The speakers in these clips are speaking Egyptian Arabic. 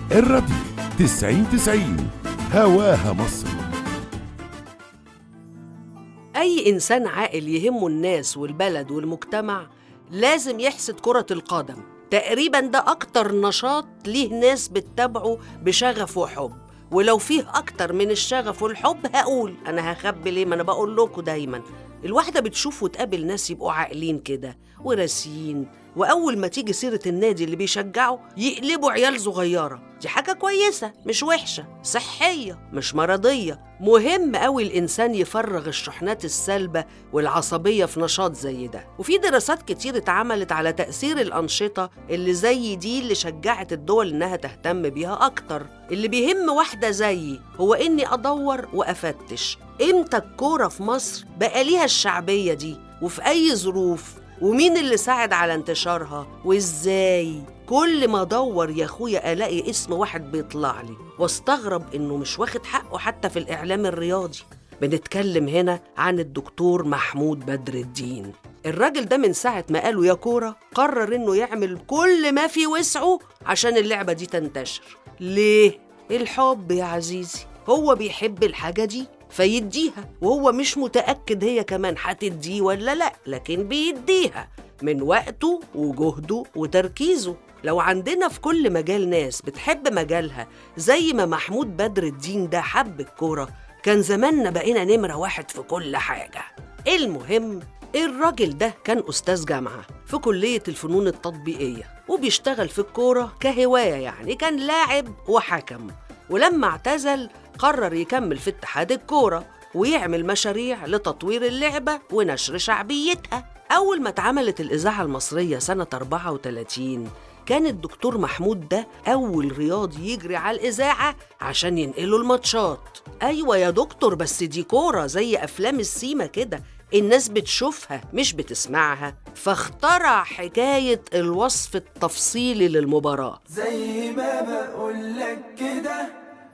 الراديو 90 90 هواها مصر أي إنسان عاقل يهمه الناس والبلد والمجتمع لازم يحسد كرة القدم تقريبا ده أكتر نشاط ليه ناس بتتابعه بشغف وحب ولو فيه أكتر من الشغف والحب هقول أنا هخبي ليه ما أنا بقول لكم دايما الواحدة بتشوف وتقابل ناس يبقوا عاقلين كده وراسيين وأول ما تيجي سيرة النادي اللي بيشجعه يقلبوا عيال صغيرة دي حاجة كويسة مش وحشة صحية مش مرضية مهم قوي الإنسان يفرغ الشحنات السلبة والعصبية في نشاط زي ده وفي دراسات كتير اتعملت على تأثير الأنشطة اللي زي دي اللي شجعت الدول إنها تهتم بيها أكتر اللي بيهم واحدة زيي هو إني أدور وأفتش إمتى الكورة في مصر بقى ليها الشعبية دي وفي أي ظروف ومين اللي ساعد على انتشارها وازاي كل ما ادور يا اخويا الاقي اسم واحد بيطلع لي واستغرب انه مش واخد حقه حتى في الاعلام الرياضي بنتكلم هنا عن الدكتور محمود بدر الدين الراجل ده من ساعة ما قالوا يا كورة قرر انه يعمل كل ما في وسعه عشان اللعبة دي تنتشر ليه؟ الحب يا عزيزي هو بيحب الحاجة دي فيديها وهو مش متأكد هي كمان هتديه ولا لأ لكن بيديها من وقته وجهده وتركيزه لو عندنا في كل مجال ناس بتحب مجالها زي ما محمود بدر الدين ده حب الكورة كان زماننا بقينا نمرة واحد في كل حاجة المهم الراجل ده كان أستاذ جامعة في كلية الفنون التطبيقية وبيشتغل في الكورة كهواية يعني كان لاعب وحكم ولما اعتزل قرر يكمل في اتحاد الكورة ويعمل مشاريع لتطوير اللعبة ونشر شعبيتها أول ما اتعملت الإذاعة المصرية سنة 34 كان الدكتور محمود ده أول رياضي يجري على الإذاعة عشان ينقلوا الماتشات أيوة يا دكتور بس دي كورة زي أفلام السيما كده الناس بتشوفها مش بتسمعها فاخترع حكاية الوصف التفصيلي للمباراة زي ما بقولك كده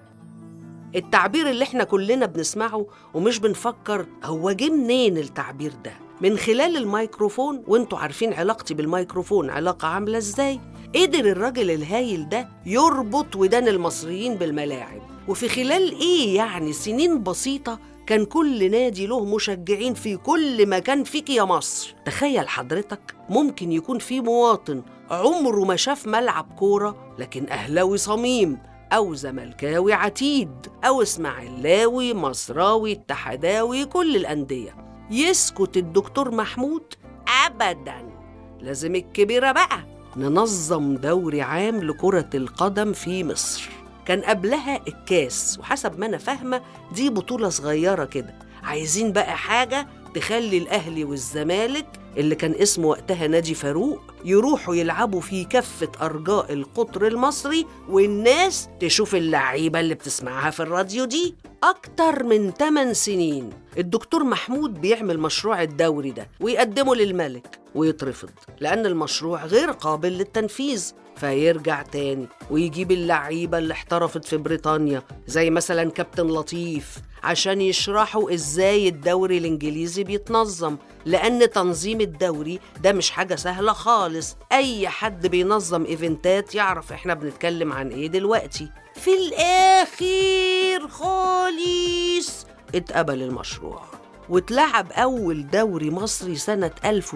التعبير اللي احنا كلنا بنسمعه ومش بنفكر هو جه منين التعبير ده من خلال الميكروفون وانتوا عارفين علاقتي بالميكروفون علاقة عاملة ازاي قدر الراجل الهايل ده يربط ودان المصريين بالملاعب وفي خلال ايه يعني سنين بسيطة كان كل نادي له مشجعين في كل مكان فيك يا مصر تخيل حضرتك ممكن يكون في مواطن عمره ما شاف ملعب كورة لكن أهلاوي صميم أو زملكاوي عتيد أو إسماعيلاوي مصراوي اتحداوي كل الأندية يسكت الدكتور محمود أبدا لازم الكبيرة بقى ننظم دوري عام لكرة القدم في مصر كان قبلها الكاس وحسب ما أنا فاهمة دي بطولة صغيرة كده عايزين بقى حاجة تخلي الأهلي والزمالك اللي كان اسمه وقتها نادي فاروق يروحوا يلعبوا في كافة أرجاء القطر المصري والناس تشوف اللعيبة اللي بتسمعها في الراديو دي أكتر من 8 سنين الدكتور محمود بيعمل مشروع الدوري ده ويقدمه للملك ويترفض لأن المشروع غير قابل للتنفيذ فيرجع تاني ويجيب اللعيبة اللي احترفت في بريطانيا زي مثلا كابتن لطيف عشان يشرحوا ازاي الدوري الانجليزي بيتنظم لان تنظيم الدوري ده مش حاجه سهله خالص اي حد بينظم ايفنتات يعرف احنا بنتكلم عن ايه دلوقتي في الاخير خالص اتقبل المشروع واتلعب أول دوري مصري سنة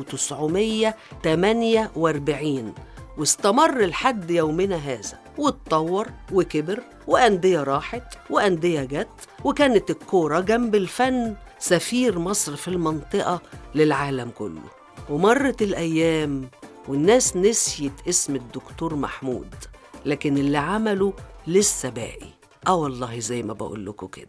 1948 واستمر لحد يومنا هذا واتطور وكبر وأندية راحت وأندية جت وكانت الكورة جنب الفن سفير مصر في المنطقة للعالم كله ومرت الأيام والناس نسيت اسم الدكتور محمود لكن اللي عمله لسه باقي اه والله زي ما بقول لكم كده